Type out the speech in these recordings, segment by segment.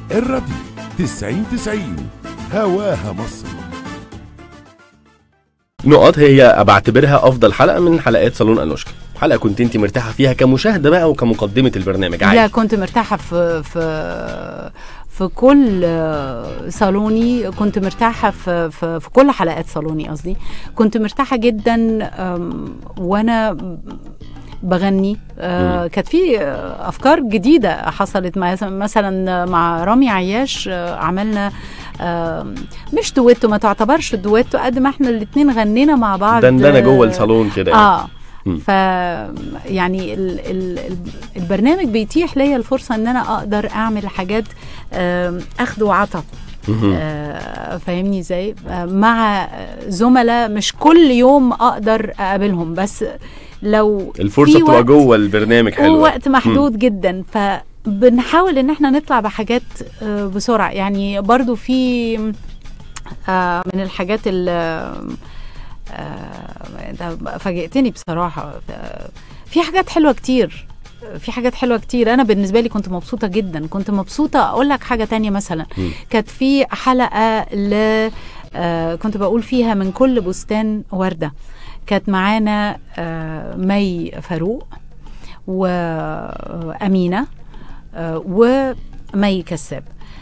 الراديو 90 90 هواها مصر نقط هي بعتبرها افضل حلقه من حلقات صالون انوشكا حلقه كنت انت مرتاحه فيها كمشاهده بقى وكمقدمه البرنامج لا عادي كنت مرتاحة في في في كل آه، صالوني كنت مرتاحة في, في, في كل حلقات صالوني قصدي كنت مرتاحة جدا آم، وأنا بغني آه مم. كانت في آه، افكار جديده حصلت مع مثلا مع رامي عياش آه عملنا آه مش دويتو ما تعتبرش دويتو قد ما احنا الاتنين غنينا مع بعض دندنه جوه آه، الصالون كده يعني. اه مم. ف يعني ال ال ال- البرنامج بيتيح ليا الفرصه ان انا اقدر اعمل حاجات آم، اخد وعطا مهم. آه، فاهمني ازاي آه، مع زملاء مش كل يوم اقدر اقابلهم بس لو الفرصه في بتبقى وقت- جوه البرنامج حلوه ووقت محدود جدا فبنحاول ان احنا نطلع بحاجات آه، بسرعه يعني برضو في آه، من الحاجات اللي ده فاجئتني بصراحه آه، في حاجات حلوه كتير في حاجات حلوه كتير انا بالنسبه لي كنت مبسوطه جدا كنت مبسوطه اقول لك حاجه تانية مثلا مم. كانت في حلقه ل آه، كنت بقول فيها من كل بستان ورده كانت معانا آه، مي فاروق وأمينة آه، ومي كساب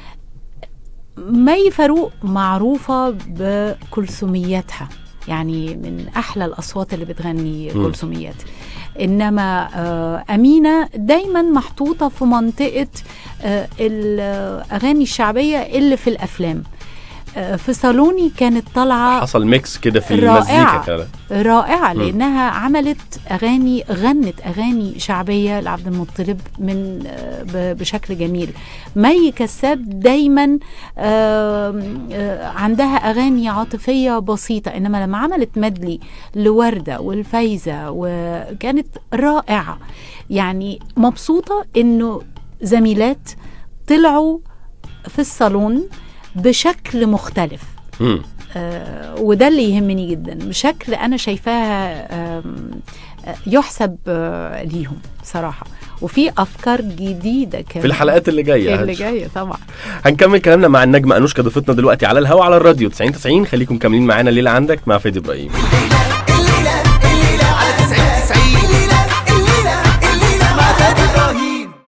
مي فاروق معروفة بكلثومياتها يعني من أحلى الأصوات اللي بتغني مم. كلثوميات إنما آه، أمينة دايما محطوطة في منطقة آه، الأغاني الشعبية اللي في الأفلام آه، في صالوني كانت طالعة حصل ميكس كده في رائعة. المزيكا كده رائعة مم. لأنها عملت أغاني غنت أغاني شعبية لعبد المطلب من آه، ب- بشكل جميل مي كساب دايما آم، آه، عندها أغاني عاطفية بسيطة إنما لما عملت مدلي لوردة والفايزة وكانت رائعة يعني مبسوطة إنه زميلات طلعوا في الصالون بشكل مختلف مم. آه، وده اللي يهمني جدا بشكل انا شايفاها آم، آه، يحسب آه، ليهم بصراحه وفي افكار جديده كمان في الحلقات اللي جايه اللي هنش- جايه طبعا هنكمل كلامنا مع النجمه انوشكا ضيفتنا دلوقتي على الهوا على الراديو 90 90 خليكم كاملين معانا الليله عندك مع فادي ابراهيم